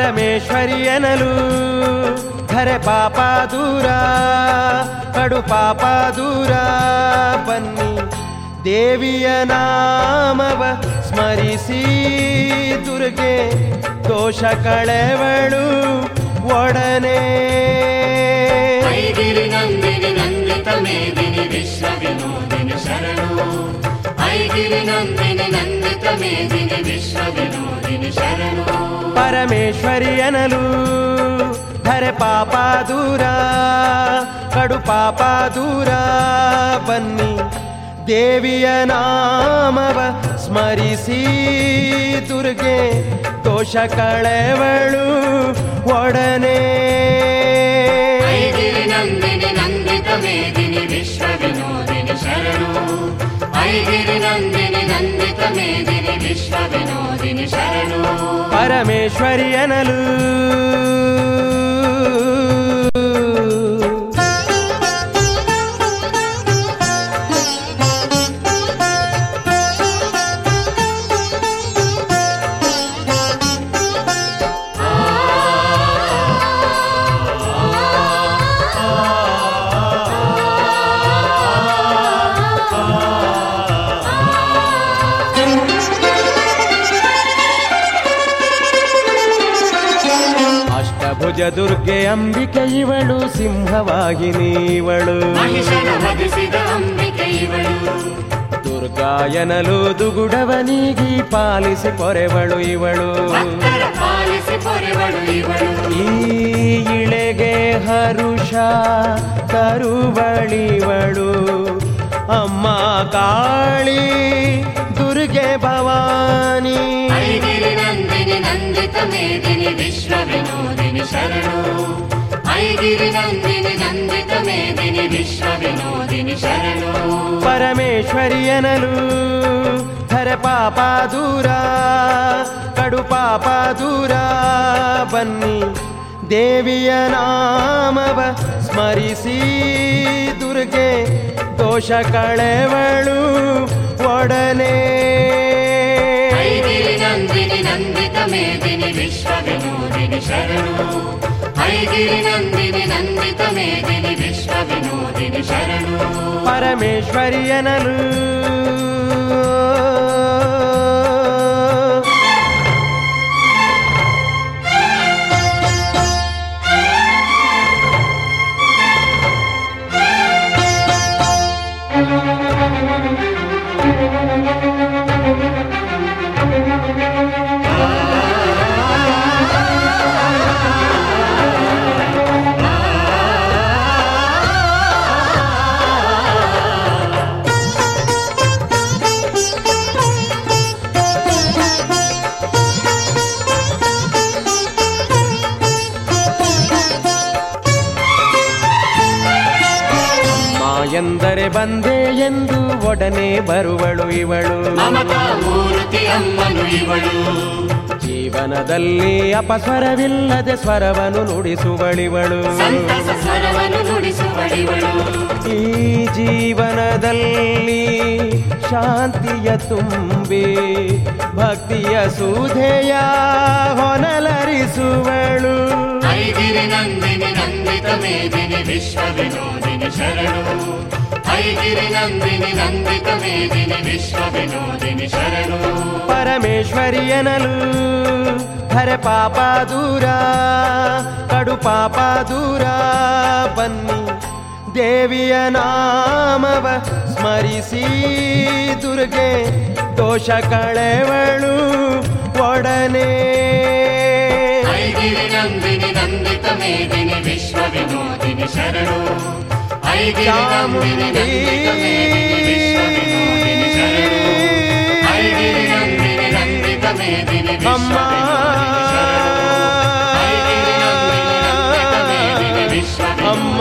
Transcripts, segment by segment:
ಪರಮೇಶ್ವರಿ ಎನಲು ಧರೆ ಪಾಪ ದೂರ ಕಡು ಪಾಪ ದೂರ ಬನ್ನಿ ದೇವಿಯ ನಾಮವ ಸ್ಮರಿಸಿ ದುರ್ಗೆ ದೋಷ ಕಳೆವಳು ಒಡನೆ ಐಗಿರಿ ನಂದಿನಿ ನಂದಿತ ಮೇದಿನಿ ವಿಶ್ವ ವಿನೋದಿನಿ ಶರಣು ಐಗಿರಿ ನಂದಿನಿ ನಂದಿತ ಮೇದಿನಿ ವಿಶ್ವ ವಿನೋದಿನಿ ಶರಣು ಪರಮೇಶ್ವರಿ ಎನಲು ಧರೆ ಪಾಪ ದೂರ ಕಡು ಪಾಪ ದೂರ ಬನ್ನಿ ದೇವಿಯ ನಾಮವ ಸ್ಮರಿಸಿ ದುರ್ಗೆ ದೋಷ ಕಳೆವಳು ಒಡನೆ ಐಗಿರಿ ನಂದಿನಿ ನಂದಿತ ಮೇದಿನಿ ವಿಶ್ವ ವಿನೋದಿನಿ ಶರಣು ಐಗಿರಿ ನಂದಿನಿ ನಂದಿತ ಮೇದಿನಿ ವಿಶ್ವ ವಿನೋದಿನಿ ಶರಣು ಪರಮೇಶ್ವರಿ ಎನಲು ಅಷ್ಟಭುಜ ದುರ್ಗೆ ಅಂಬಿಕೆ ಇವಳು ಸಿಂಹವಾಗಿನಿ ಇವಳು ಮಹಿಷನ ವಧಿಸಿದ ಅಂಬಿಕೆ ಇವಳು ದುರ್ಗಾಯನಲು ದುಗುಡವನಿಗಿ ಪಾಲಿಸಿ ಕೊರೆವಳು ಇವಳು ಭಕ್ತರ ಪಾಲಿಸಿ ಪೊರೆವಳು ಇವಳು ಈ ಇಳೆಗೆ ಹರುಷ ತರುವಳಿವಳು ಅಮ್ಮ ಕಾಳಿ ದುರ್ಗೆ ಭವಾನಿ ಐಗಿರಿ ನಂದಿನಿ ನಂದಿತ ಮೇದಿನಿ ವಿಶ್ವ ವಿನೋದಿನಿ ಶರಣು ಐಗಿರಿ ನಂದಿನಿ ನಂದಿತ ಮೇದಿನಿ ವಿಶ್ವ ವಿನೋದಿನಿ ಶರಣು ಪರಮೇಶ್ವರಿ ಎನಲು ಹರ ಪಾಪ ದೂರ ಕಡು ಪಾಪ ದೂರ ಬನ್ನಿ ದೇವಿಯ ನಾಮವ ಸ್ಮರಿಸಿ ದುರ್ಗೆ ದೋಷ ಕಳೆವಳು ಒಡನೆ ಐಗಿರಿ ನಂದಿನಿ ನಂದಿತ ಮೇದಿನಿ ವಿಶ್ವ ವಿನೋದಿನಿ ಶರಣು ಐಗಿರಿ ನಂದಿನಿ ನಂದಿತ ಮೇದಿನಿ ವಿಶ್ವ ವಿನೋದಿನಿ ಶರಣು ಪರಮೇಶ್ವರಿ ಎನಲು ಅಮ್ಮ ಎಂದರೆ ಬಂದೆ ಎಂದು ಒಡನೆ ಬರುವಳು ಇವಳು ಮಮತಾ ಮೂರ್ತಿ ಅಮ್ಮನು ಇವಳು ಜೀವನದಲ್ಲಿ ಅಪಸ್ವರವಿಲ್ಲದೆ ಸ್ವರವನ್ನು ನುಡಿಸುವಳಿವಳು ಸಂತಸ ಸ್ವರವನ್ನು ನುಡಿಸುವಳಿವಳು ಈ ಜೀವನದಲ್ಲಿ ಶಾಂತಿಯ ತುಂಬಿ ಭಕ್ತಿಯ ಸುಧೆಯ ಹೊನಲರಿಸುವಳು ಐಗಿರಿ ನಂದಿನಿ ನಂದಿತ ಮೇದಿನಿ ವಿಶ್ವ ವಿನೋದಿನಿ ಶರಣು ಐಗಿರಿ ನಂದಿನಿ ನಂದಿತ ಮೇದಿನಿ ವಿಶ್ವ ವಿನೋದಿನಿ ಶರಣು ಪರಮೇಶ್ವರಿ ಎನಲು ಹರ ಪಾಪ ದೂರ ಕಡು ಪಾಪ ದೂರ ಬನ್ನಿ ದೇವಿಯ ನಾಮವ ಸ್ಮರಿಸಿ ದುರ್ಗೆ ದೋಷ ಕಳೆವಳು ಒಡನೆ ಐಗಿರಿ ನಂದಿನಿ ನಂದಿತ ಮೇದಿನಿ ವಿಶ್ವ ವಿನೋದಿನಿ ಶರಣು ಐಗಿರಿ ನಂದಿನಿ ನಂದಿತ ಮೇದಿನಿ ವಿಶ್ವ ವಿನೋದಿನಿ ಶರಣು ಐಗಿರಿ ನಂದಿನಿ ನಂದಿತ ಮೇದಿನಿ ವಿಶ್ವ ಅಮ್ಮ ವಿನೋದಿನಿ ಶರಣು ಐಗಿರಿ ನಂದಿನಿ ನಂದಿತ ಮೇದಿನಿ ವಿಶ್ವ ಅಮ್ಮ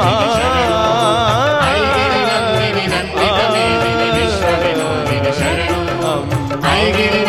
ಐಗಿರಿ ನಂದಿನಿ ನಂದಿತ ಮೇದಿನಿ ವಿಶ್ವ ವಿನೋದಿನಿ ಶರಣು ಐಗಿರಿ